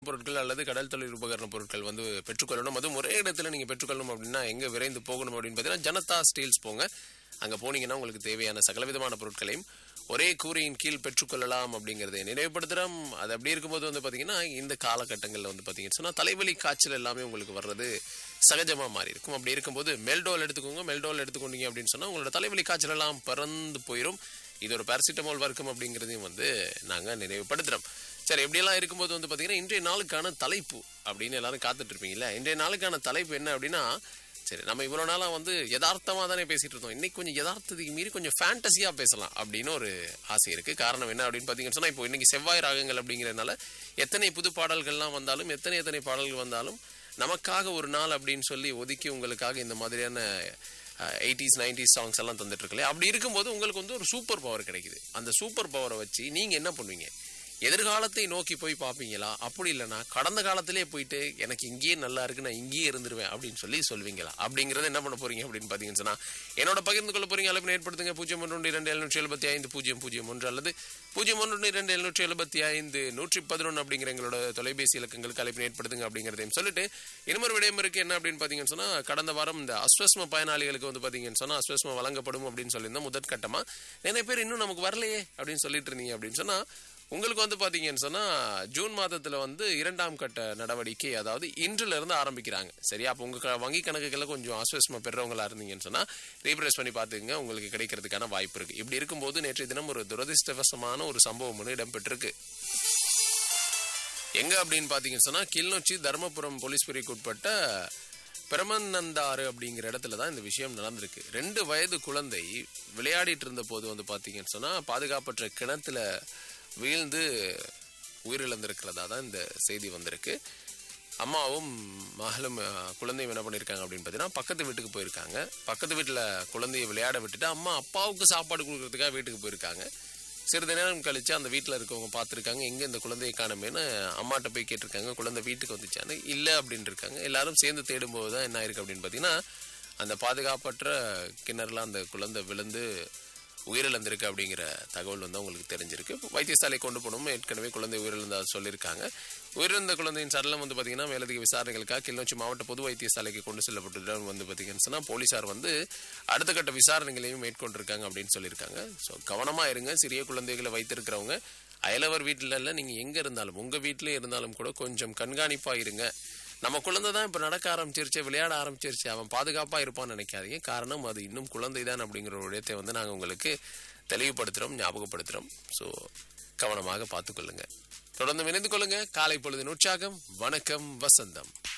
பொருட்கள் அல்லது கடல் தொழில் உபகரண பொருட்கள் வந்து பெற்றுக்கொள்ளணும் அதுவும் ஒரே இடத்துல நீங்க பெற்றுக்கொள்ளணும் அப்படின்னா எங்க விரைந்து போகணும் அப்படின்னு பார்த்தீங்கன்னா ஜனதா ஸ்டீல்ஸ் போங்க அங்க போனீங்கன்னா உங்களுக்கு தேவையான சகலவிதமான பொருட்களையும் ஒரே கூரையின் கீழ் பெற்றுக்கொள்ளலாம் அப்படிங்கறதை நினைவுபடுத்துறோம் அது அப்படி இருக்கும்போது வந்து பாத்தீங்கன்னா இந்த காலகட்டங்களில் வந்து பாத்தீங்கன்னு சொன்னா தலைவலி காய்ச்சல் எல்லாமே உங்களுக்கு வர்றது சகஜமா மாறி இருக்கும் அப்படி இருக்கும்போது மெல்டோல் எடுத்துக்கோங்க மெல்டோல் எடுத்துக்கொண்டீங்க அப்படின்னு சொன்னா உங்களோட தலைவலி காய்ச்சல் எல்லாம் பறந்து போயிடும் இது ஒரு பாராசிட்டமால் வர்க்கம் அப்படிங்கிறதையும் வந்து நாங்க நினைவுபடுத்துறோம் சரி எப்படியெல்லாம் இருக்கும்போது வந்து பாத்தீங்கன்னா இன்றைய நாளுக்கான தலைப்பு அப்படின்னு எல்லாரும் காத்துட்டு இருப்பீங்கல்ல இன்றைய நாளுக்கான தலைப்பு என்ன அப்படின்னா சரி நம்ம இவ்வளவு நாளா வந்து யதார்த்தமா தானே பேசிட்டு இருந்தோம் இன்னைக்கு கொஞ்சம் யதார்த்தத்துக்கு மீறி கொஞ்சம் ஃபேண்டசியா பேசலாம் அப்படின்னு ஒரு ஆசை இருக்கு காரணம் என்ன அப்படின்னு பாத்தீங்கன்னு சொன்னா இப்போ இன்னைக்கு செவ்வாய் ராகங்கள் அப்படிங்கறதுனால எத்தனை புது பாடல்கள்லாம் வந்தாலும் எத்தனை எத்தனை பாடல்கள் வந்தாலும் நமக்காக ஒரு நாள் அப்படின்னு சொல்லி ஒதுக்கி உங்களுக்காக இந்த மாதிரியான எயிட்டிஸ் நைன்டிஸ் சாங்ஸ் எல்லாம் தந்துட்டு இருக்கல அப்படி இருக்கும்போது உங்களுக்கு வந்து ஒரு சூப்பர் பவர் கிடைக்குது அந்த சூப்பர் பவரை வச்சு நீங்க என்ன பண்ணுவீங்க எதிர்காலத்தை நோக்கி போய் பார்ப்பீங்களா அப்படி இல்லைன்னா கடந்த காலத்திலே போயிட்டு எனக்கு இங்கேயே நல்லா இருக்கு நான் இங்கேயே இருந்துருவேன் அப்படின்னு சொல்லி சொல்வீங்களா அப்படிங்கறத என்ன பண்ண போறீங்க அப்படின்னு பாத்தீங்கன்னு சொன்னா என்னோட பகிர்ந்து கொள்ள போறீங்க அழைப்பு ஏற்படுத்துங்க பூஜ்ஜியம் ஒன்று இரண்டு எழுநூற்றி எழுபத்தி ஐந்து பூஜ்ஜியம் பூஜ்ஜியம் ஒன்று அல்லது பூஜ்ஜியம் ஒன்று இரண்டு எழுநூற்றி எழுபத்தி ஐந்து நூற்றி பதினொன்று அப்படிங்கிற எங்களோட தொலைபேசி இலக்கங்களுக்கு அழைப்பு ஏற்படுத்துங்க அப்படிங்கிறதையும் சொல்லிட்டு இன்னொரு விடயம் இருக்கு என்ன அப்படின்னு பாத்தீங்கன்னு சொன்னா கடந்த வாரம் இந்த அஸ்வஸ்ம பயனாளிகளுக்கு வந்து பாத்தீங்கன்னு சொன்னா அஸ்வஸ்ம வழங்கப்படும் அப்படின்னு சொல்லியிருந்தோம் முதற்கட்டமா நிறைய பேர் இன்னும் நமக்கு வரலையே அப்படின்னு சொல்லிட்டு இருந்தீங்க அப்படின்னு சொன்னா உங்களுக்கு வந்து பாத்தீங்கன்னு சொன்னா ஜூன் மாதத்துல வந்து இரண்டாம் கட்ட நடவடிக்கை அதாவது இன்றுல இருந்து ஆரம்பிக்கிறாங்க சரியா அப்போ உங்க க- வங்கி கணக்குகளை கொஞ்சம் ஆஸ்வஸ்மா பெறவங்களா இருந்தீங்கன்னு சொன்னா ரீப்ரெஸ் பண்ணி பாத்துங்க உங்களுக்கு கிடைக்கிறதுக்கான வாய்ப்பு இருக்கு இப்படி இருக்கும்போது நேற்றைய தினம் ஒரு துரதிருஷ்டவசமான ஒரு சம்பவம் ஒன்று இடம்பெற்றிருக்கு எங்க அப்படின்னு பாத்தீங்கன்னு சொன்னா கிளிநொச்சி தர்மபுரம் போலீஸ் பிரிவுக்கு உட்பட்ட பிரமநந்தாறு அப்படிங்கிற இடத்துல தான் இந்த விஷயம் நடந்திருக்கு ரெண்டு வயது குழந்தை விளையாடிட்டு இருந்த போது வந்து பாத்தீங்கன்னு சொன்னா பாதுகாப்பற்ற கிணத்துல வீழ்ந்து உயிரிழந்திருக்கிறதா தான் இந்த செய்தி வந்திருக்கு அம்மாவும் மகளும் அஹ், குழந்தையும் என்ன பண்ணியிருக்காங்க அப்படின்னு பார்த்தீங்கன்னா பக்கத்து வீட்டுக்கு போயிருக்காங்க பக்கத்து வீட்டில் குழந்தையை விளையாட விட்டுட்டு அம்மா அப்பாவுக்கு சாப்பாடு கொடுக்கறதுக்காக வீட்டுக்கு போயிருக்காங்க சிறிது நேரம் கழிச்சு அந்த வீட்டில் இருக்கவங்க பார்த்துருக்காங்க எங்கே இந்த குழந்தையை காணுமேனு அம்மாட்ட போய் கேட்டிருக்காங்க குழந்தை வீட்டுக்கு வந்துச்சான்னு இல்லை அப்படின்னு இருக்காங்க எல்லாரும் சேர்ந்து தேடும்போது தான் என்ன ஆயிருக்கு அப்படின்னு பார்த்தீங்கன்னா அந்த பாதுகாப்பற்ற கிணறுல அந்த குழந்தை விழுந்து உயிரிழந்திருக்கு அப்படிங்கிற தகவல் வந்து அவங்களுக்கு தெரிஞ்சிருக்கு வைத்தியசாலை கொண்டு போகணும் ஏற்கனவே குழந்தை உயிரிழந்தா சொல்லியிருக்காங்க உயிரிழந்த குழந்தையின் சடலம் வந்து பார்த்தீங்கன்னா மேலதிக விசாரணைகளுக்காக கிளிநொச்சி மாவட்ட பொது வைத்தியசாலைக்கு கொண்டு செல்லப்பட்டு வந்து பார்த்தீங்கன்னு சொன்னா போலீசார் வந்து அடுத்த கட்ட விசாரணைகளையும் மேற்கொண்டிருக்காங்க அப்படின்னு சொல்லியிருக்காங்க ஸோ கவனமா இருங்க சிறிய குழந்தைகளை வைத்திருக்கிறவங்க அயலவர் வீட்டில் இல்லை நீங்க எங்க இருந்தாலும் உங்க வீட்டிலே இருந்தாலும் கூட கொஞ்சம் கண்காணிப்பா இருங்க நம்ம குழந்தை தான் இப்போ நடக்க ஆரம்பிச்சிருச்சு விளையாட ஆரம்பிச்சிருச்சு அவன் பாதுகாப்பா இருப்பான்னு நினைக்காதீங்க காரணம் அது இன்னும் குழந்தை தான் அப்படிங்கிற ஒரு விடயத்தை வந்து நாங்கள் உங்களுக்கு தெளிவுபடுத்துறோம் ஞாபகப்படுத்துறோம் ஸோ கவனமாக பார்த்துக்கொள்ளுங்க தொடர்ந்து இணைந்து கொள்ளுங்க காலை பொழுதின் உற்சாகம் வணக்கம் வசந்தம்